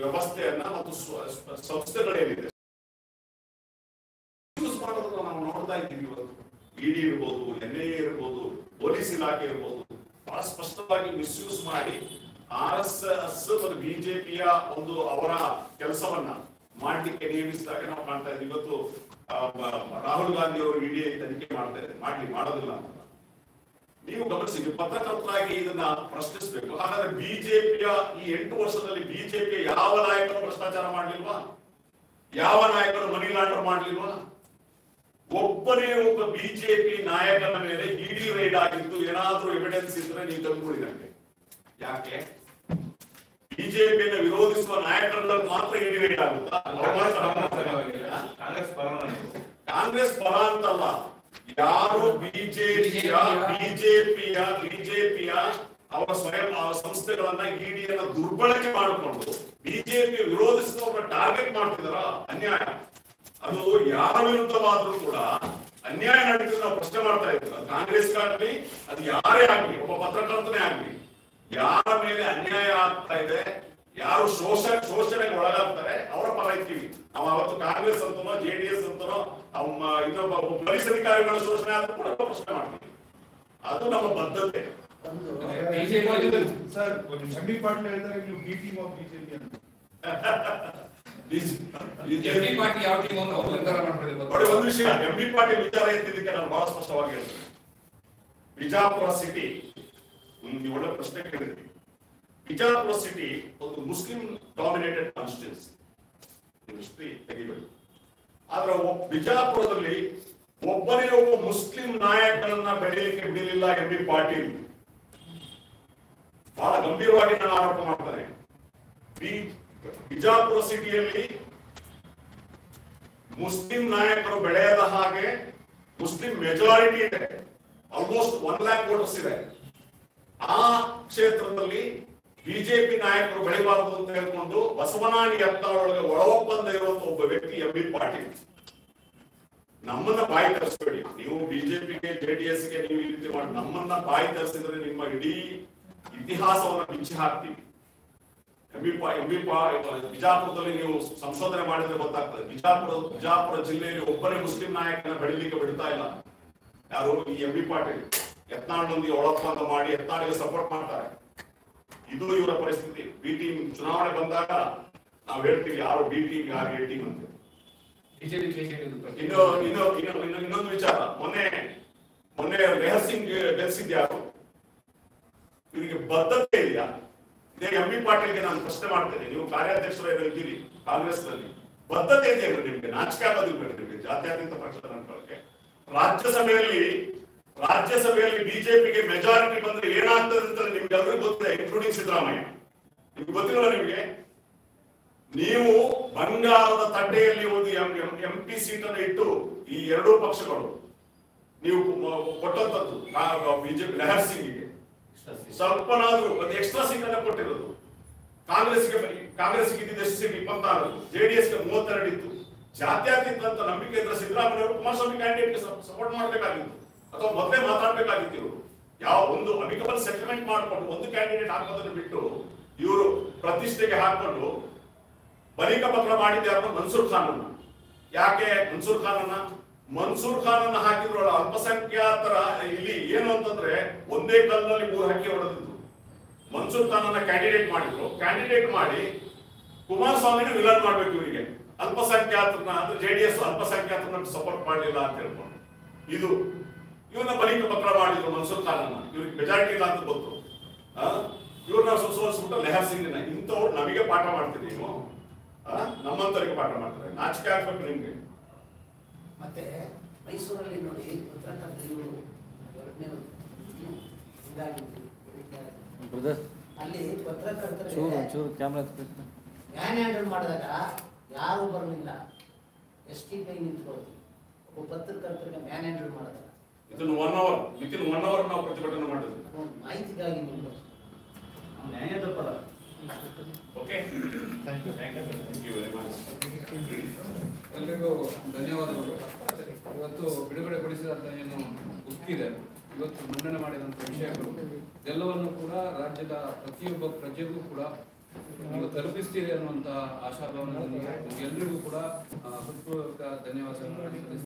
ವ್ಯವಸ್ಥೆಯನ್ನ ಮತ್ತು ಸ್ವ- ಸ್ವ- ಸಂಸ್ಥೆಗಳೇನಿದೆ ಯೂಸ್ ಮಾಡೋದನ್ನ ನಾವು ನೋಡ್ತಾ ಇದ್ದೀವಿ ಇವತ್ತು ಇಡಿ ಇರ್ಬೋದು ಎನ್ ಐ ಇರ್ಬೋದು ಪೊಲೀಸ್ ಇಲಾಖೆ ಇರ್ಬೋದು ಬಹಳ ಸ್ಪಷ್ಟವಾಗಿ ಮಿಸ್ಯೂಸ್ ಮಾಡಿ ಆರ್ ಎಸ್ ಎಸ್ ಮತ್ತು ಬಿಜೆಪಿಯ ಒಂದು ಅವರ ಕೆಲಸವನ್ನ ಮಾಡ್ಲಿಕ್ಕೆ ನೇಮಿಸಿದಾಗ ನಾವು ಕಾಣ್ತಾ ಇದ್ದೀವಿ ಇವತ್ತು ಆ, ಮ- ರಾಹುಲ್ ಗಾಂಧಿ ಅವರು ಇಡಿ ತನಿಖೆ ಮಾಡ್ತಾ ಇದ್ದಾರೆ ಮಾಡ್ಲಿ ಮಾಡೋದಿಲ್ಲ ಅಂತ ನೀವು ಗಮನಿಸಿ ನೀವು ಪತ್ರಕರ್ತರಾಗಿ ಇದನ್ನ ಪ್ರಶ್ನಿಸಬೇಕು ಹಾಗಾದ್ರೆ ಬಿಜೆಪಿಯ ಈ ಎಂಟು ವರ್ಷದಲ್ಲಿ ಬಿಜೆಪಿಯ ಯಾವ ನಾಯಕರು ಭ್ರಷ್ಟಾಚಾರ ಮಾಡ್ಲಿಲ್ವಾ ಯಾವ ನಾಯಕರು ಮನಿ ಲಾಂಡರ್ ಮಾಡ್ಲಿಲ್ವಾ ಒಬ್ಬನೇ ಒಬ್ಬ ಬಿಜೆಪಿ ನಾಯಕನ ಮೇಲೆ ಇಡಿ ರೈಡ್ ಆಗಿದ್ದು ಏನಾದ್ರೂ ಎವಿಡೆನ್ಸ್ ಇದ್ರೆ ನೀವು ತಂದುಕೊಡಿ ನನಗೆ ಯಾಕೆ ಬಿಜೆಪಿಯನ್ನು ವಿರೋಧಿಸುವ ನಾಯಕರಲ್ಲಿ ಮಾತ್ರ ಇಡಿ ರೈಡ್ ಆಗುತ್ತಾ ಅವ್ರು ಮಾತ್ರ ಆ? ಕಾಂಗ್ರೆಸ್ ಪರವಾಗಿ ಕಾಂಗ್ರೆಸ್ ಪರ ಅಂತಲ್ಲ ಯಾರು ಬಿಜೆಪಿಯ ಬಿಜೆಪಿಯ ಬಿಜೆಪಿಯ ಅವರ ಸ್ವಯಂ ಆ ಸಂಸ್ಥೆಗಳನ್ನ ಇಡಿಯನ್ನ ದುರ್ಬಳಕೆ ಮಾಡಿಕೊಂಡು ಬಿಜೆಪಿ ವಿರೋಧಿಸಿದವ್ರನ್ನ ಟಾರ್ಗೆಟ್ ಮಾಡ್ತಿದಾರ ಅನ್ಯಾಯ ಅದು ಯಾರ ವಿರುದ್ಧವಾದ್ರೂ ಕೂಡ ಅನ್ಯಾಯ ನಡೀತಿದ್ರೆ ನಾವು ಪ್ರಶ್ನೆ ಮಾಡ್ತಾ ಇದ್ದೀವಿ ಅದು ಕಾಂಗ್ರೆಸ್ ಆಗಲಿ ಅದು ಯಾರೇ ಆಗ್ಲಿ ಒಬ್ಬ ಪತ್ರಕರ್ತನೇ ಆಗ್ಲಿ ಯಾರ ಮೇಲೆ ಅನ್ಯಾಯ ಆಗ್ತಾ ಇದೆ ಯಾರು ಶೋಷ ಶೋಷಣೆಗೆ ಒಳಗಾಗ್ತಾರೆ ಅವರ ಪರ ಇರ್ತೀವಿ ನಾವು ಅವತ್ತು ಕಾಂಗ್ರೆಸ್ ಅಂತನೋ ಜೆ ಡಿ ಎಸ್ ಅಂತನೋ ಅವ ಇನ್ನೊಬ್ಬ ಒಬ್ಬ ಪೊಲೀಸ್ ಅಧಿಕಾರಿಗಳ ಶೋಷಣೆ ಆದ್ರೂ ಕೂಡ ನಾವು ಪ್ರಶ್ನೆ ಮಾಡ್ತೀವಿ ಅದು ನಮ್ಮ ಬದ್ಧತೆ ಸರ್ ಎಂ ಬಿ ಪಾಟೀಲ್ ಹೇಳ್ತಾರೆ ನೀವು ಬಿ ಟೀಮ್ ಆಫ್ ಬಿಜೆಪಿ ಅಂತ ಎಂ ಪಿ ಪಾರ್ಟಿ ಯಾವ ಟೀಮ್ ಅಂತ ಅವ್ರು ನಿರ್ಧಾರ ಮಾಡ್ಕೊಳ್ಳಿ ನೋಡಿ ಒಂದು ವಿಷಯ ಎಂ ಬಿ ಪಾಟೀಲ್ ವಿಚಾರ ಎತ್ತಿದ್ದಕ್ಕೆ ನಾನು ಬಹಳ ಸ್ಪಷ್ಟವಾಗಿ ಹೇಳ್ತೀನಿ ಬಿಜಾಪುರ ಸಿಟಿ ನೀವು ಒಳ್ಳೆ ಪ್ರಶ್ನೆ ಕೇಳಿದ್ರಿ ಬಿಜಾಪುರ ಸಿಟಿ ಒಂದು ಮುಸ್ಲಿಂ ಡಾಮಿನೇಟೆಡ್ ಕಾನ್ಸ್ಟಿಟ್ಯೂನ್ಸಿ ಹಿಸ್ಟ್ರಿ ತೆಗಿಬೇಕು ಆದ್ರೆ ಒಬ್ಬ- ಬಿಜಾಪುರದಲ್ಲಿ ಒಬ್ಬನೇ ಒಬ್ಬ ಮುಸ್ಲಿಂ ನಾಯಕರನ್ನ ಬೆಳೆಯಲಿಕ್ಕೆ ಬಿಡಲಿಲ್ಲ ಎಂ ಬಿ ಪಾಟೀಲ್ ಬಹಳ ಗಂಭೀರವಾಗಿ ನಾನು ಆರೋಪ ಮಾಡ್ತಾರೆ ಬಿ- ಬಿಜಾಪುರ ಸಿಟಿಯಲ್ಲಿ ಮುಸ್ಲಿಂ ನಾಯಕರು ಬೆಳೆಯದ ಹಾಗೆ ಮುಸ್ಲಿಂ ಮೆಜಾರಿಟಿ ಇದೆ ಆಲ್ಮೋಸ್ಟ್ ಒನ್ ಲ್ಯಾಕ್ ವೋಟರ್ಸ್ ಇದೆ ಆ ಕ್ಷೇತ್ರದಲ್ಲಿ ಬಿಜೆಪಿ ನಾಯಕರು ಬೆಳಿಬಾರದು ಅಂತ ಹೇಳ್ಕೊಂಡು ಬಸವನಾಡಿ ಯತ್ನಾಳೊಳಗೆ ಒಳ ಒಪ್ಪಂದ ಇರುವಂತ ಒಬ್ಬ ವ್ಯಕ್ತಿ ಎಂ ಬಿ ಪಾಟೀಲ್ ನಮ್ಮನ್ನ ಬಾಯಿ ತರಿಸ್ಬೇಡಿ ನೀವು ಬಿಜೆಪಿಗೆ ಜೆಡಿಎಸ್ ಗೆ ನೀವು ಈ ರೀತಿ ಮಾಡಿ ನಮ್ಮನ್ನ ಬಾಯಿ ತರಿಸಿದ್ರೆ ನಿಮ್ಮ ಇಡೀ ಇತಿಹಾಸವನ್ನ ಬಿಚ್ಚಿ ಹಾಕ್ತೀವಿ ಎಂ ಬಿ ಪಾ ಎಂ ಬಿ ಪಾ ಬಿಜಾಪುರದಲ್ಲಿ ನೀವು ಸಂಶೋಧನೆ ಮಾಡಿದ್ರೆ ಗೊತ್ತಾಗ್ತದೆ ಬಿಜಾಪುರ ಬಿಜಾಪುರ ಜಿಲ್ಲೆಯಲ್ಲಿ ಒಬ್ಬನೇ ಮುಸ್ಲಿಂ ನಾಯಕನ ಬೆಳಿಲಿಕ್ಕೆ ಬಿಡ್ತಾ ಇಲ್ಲ ಯಾರು ಈ ಎಂ ಬಿ ಪಾಟೀಲ್ ಯತ್ನಾಳೊಂದಿಗೆ ಒಳಪ್ಪಂದ ಮಾಡಿ ಯತ್ನಾಳಿಗೆ ಸಪೋರ್ಟ್ ಮಾಡ್ತಾರೆ ಇದು ಇವರ ಪರಿಸ್ಥಿತಿ ಬಿ ಟೀಮ್ ಚುನಾವಣೆ ಬಂದಾಗ ನಾವು ಹೇಳ್ತೀವಿ ಯಾರು ಬಿ ಟೀಮ್ ಯಾರು ಎ ಟೀಮ್ ಅಂತ ಬಿಜೆಪಿ ಇನ್ನು ಇನ್ನು ಇನ್ನು ಇನ್ನು ಇನ್ನೊಂದು ವಿಚಾರ ಮೊನ್ನೆ ಮೊನ್ನೆ ರೆಹರ್ ಸಿಂಗ್ ಗೆಲ್ಸಿದ್ಯಾರು ಇವರಿಗೆ ಬದ್ಧತೆ ಇದೆಯಾ ಇದೇ ಎಂ ಬಿ ಪಾಟೀಲ್ಗೆ ನಾನು ಪ್ರಶ್ನೆ ಮಾಡ್ತೇನೆ ನೀವು ಕಾರ್ಯಾಧ್ಯಕ್ಷರು ಇದ್ದೀರಿ ಕಾಂಗ್ರೆಸ್ ನಲ್ಲಿ ಬದ್ಧತೆ ಇದೆ ನಿಮ್ಗೆ ನಾಚಿಕೆ ಆಗೋದಿಲ್ಲ ನಿಮ್ಗೆ ಜಾತ್ಯತೀತ ಪಕ್ಷದ ಅನ್ಕೊಳ್ಳಕ್ಕೆ ರಾಜ್ಯಸಭೆಯಲ್ಲಿ ರಾಜ್ಯಸಭೆಯಲ್ಲಿ ಬಿಜೆಪಿಗೆ ಮೆಜಾರಿಟಿ ಬಂದ್ರೆ ಏನಾಗ್ತದೆ ಅಂತ ನಿಮ್ಗೆ ಎಲ್ರಿಗೂ ಗೊತ್ತಿದೆ ಇನ್ಕ್ಲೂಡಿಂಗ್ ಸಿದ್ದರಾಮಯ್ಯ ನಿಮ್ಗೆ ಗೊತ್ತಿಲ್ಲ ನಿಮ್ಗೆ ನೀವು ಬಂಗಾರದ ತಟ್ಟೆಯಲ್ಲಿ ಒಂದು ಎಂ ಪಿ ಸೀಟ್ ಅನ್ನು ಇಟ್ಟು ಈ ಎರಡೂ ಪಕ್ಷಗಳು ನೀವು ಮ- ಕೊಟ್ಟಂತದ್ದು ಬಿಜೆಪಿ ಲೆಹರ್ ಸಿಂಗ್ಗೆ ಸ್ವಲ್ಪನಾದ್ರೂ ಒಂದು ಎಕ್ಸ್ಟ್ರಾ ಸೀಟ್ ಅನ್ನ ಕೊಟ್ಟಿರೋದು ಕಾಂಗ್ರೆಸ್ಗೆ ಕಾಂಗ್ರೆಸ್ಗೆ ಇದ್ದಿದ್ದು ಎಷ್ಟು ಸೀಟ್ ಇಪ್ಪತ್ತಾರು ಜೆಡಿಎಸ್ಗೆ ಮೂವತ್ತೆರಡು ಇತ್ತು ಜಾತ್ಯತೀತ ಅಂತ ನಂಬಿಕೆ ಇದ್ರೆ ಸಿದ್ದರಾಮಯ್ಯ ಅವರು ಕುಮಾರಸ್ವಾಮಿ ಕ್ಯಾಂಡಿಡೇಟ್ಗೆ ಸಪೋರ್ಟ್ ಮಾಡಬೇಕಾಗಿತ್ತು ಅಥವಾ ಮೊದಲೇ ಮಾತಾಡ್ಬೇಕಾಗಿತ್ತು ಇವರು ಯಾವ ಒಂದು ಅಮಿಕಬಲ್ ಸೆಟಲ್ಮೆಂಟ್ ಮಾಡ್ಕೊಂಡು ಒಂದು ಕ್ಯಾಂಡಿಡೇಟ್ ಹಾಕೋದನ್ನು ಬಿಟ್ಟು ಇವರು ಪ್ರತಿಷ್ಠೆಗೆ ಹಾಕೊಂಡು ಬಲಿಕ ಪತ್ರ ಮಾಡಿದ್ದೆ ಯಾರು ಮನ್ಸೂರ್ ಖಾನ್ ಅನ್ನ ಯಾಕೆ ಮನ್ಸೂರ್ ಖಾನ್ ಅನ್ನ ಮನ್ಸೂರ್ ಖಾನ್ ಅನ್ನ ಹಾಕಿದ್ರು ಅಲ್ಪಸಂಖ್ಯಾತರ ಇಲ್ಲಿ ಏನು ಅಂತಂದ್ರೆ ಒಂದೇ ಕಲ್ಲಿನಲ್ಲಿ ಮೂರು ಹಕ್ಕಿ ಹೊಡೆದಿದ್ದು ಮನ್ಸೂರ್ ಖಾನ್ ಅನ್ನ ಕ್ಯಾಂಡಿಡೇಟ್ ಮಾಡಿದ್ರು ಕ್ಯಾಂಡಿಡೇಟ್ ಮಾಡಿ ಕುಮಾರಸ್ವಾಮಿನ ವಿಲನ್ ಮಾಡ್ಬೇಕು ಇವರಿಗೆ ಅಲ್ಪಸಂಖ್ಯಾತರನ್ನ ಅಂದ್ರೆ ಜೆಡಿಎಸ್ ಅಲ್ಪಸಂಖ್ಯಾತರನ್ನ ಸಪೋರ್ಟ್ ಮಾಡಲಿಲ್ಲ ಅಂತ ಹೇಳ್ಕೊಂಡು ಇದು ಇವನ್ನ ಬಲಿಕ ಪತ್ರ ಮಾಡಿದ್ರು ಮನ್ಸೂರ್ ಖಾನ್ ಅನ್ನ ಇವ್ರಿಗೆ ಮೆಜಾರಿಟಿ ಇಲ್ಲ ಅಂತ ಗೊತ್ತು ಆ? ಇವ್ರನ್ನ ಸೋಲಿಸ್ಬಿಟ್ಟು ಲೆಹರ್ ಸಿಂಗ್ನ ಇಂಥವ್ರು ನಮಗೆ ಪಾಠ ಮಾಡ್ತೀರಿ ನೀವು ಆ? ನಮ್ಮಂತವರಿಗೆ ಪಾಠ ಮಾಡ್ತಾರೆ ನಾಚಿಕೆ ಆಗ್ಬೇಕು ನಿಮ್ಗೆ ಮತ್ತೆ ಮೈಸೂರಲ್ಲಿ ನೋಡಿ ಪತ್ರಕರ್ತರು ಎರಡನೇ ಹಿಂಗಾಗಿ ಬ್ರದರ್ ಅಲ್ಲಿ ಪತ್ರಕರ್ತರಿಗೆ ಚೂರು ಚೂರು ಕ್ಯಾಮ್ರಾ ಮ್ಯಾನ್ ಹ್ಯಾಂಡಲ್ ಮಾಡಿದಾಗ ಯಾರು ಬರಲಿಲ್ಲ ಎಸ್ ಟಿ ಕೈ ನಿಂತ್ಕೊಳ್ಳೋದು ಒಬ್ಬ ಪತ್ರಕರ್ತರಿಗೆ ಮ್ಯಾನ್ ಹ್ಯಾಂಡಲ್ ಮಾಡಿದಾಗ ಇದನ್ನು one hour within one hour ನಾವು ಪ್ರತಿಭಟನೆ ಮಾಡಿದ್ವಿ ಒಂದು ಮಾಹಿತಿಗಾಗಿ ನಿಂತು ನ್ಯಾಯದ ಪರ okay thank you thank you very much ಎಲ್ರಿಗೂ ಧನ್ಯವಾದಗಳು ಇವತ್ತು ಬಿಡುಗಡೆಗೊಳಿಸಿದಂತ ಏನು ಉಕ್ಕಿದೆ ಇವತ್ತು ಮಂಡನೆ ಮಾಡಿದಂತ ವಿಷಯಗಳು ಎಲ್ಲವನ್ನು ಕೂಡ ರಾಜ್ಯದ ಪ್ರತಿಯೊಬ್ಬ ಪ್ರಜೆಗೂ ಕೂಡ ನೀವು ತಲುಪಿಸ್ತೀರಿ ಅನ್ನುವಂತ ಆಶಾಭಾವನೆ ನನಗೆ. ನಿಮ್ಗೆಲ್ರಿಗೂ ಕೂಡ ಆ, ಹೃತ್ಪೂರ್ವಕ ಧನ್ಯವಾದಗಳನ್ನು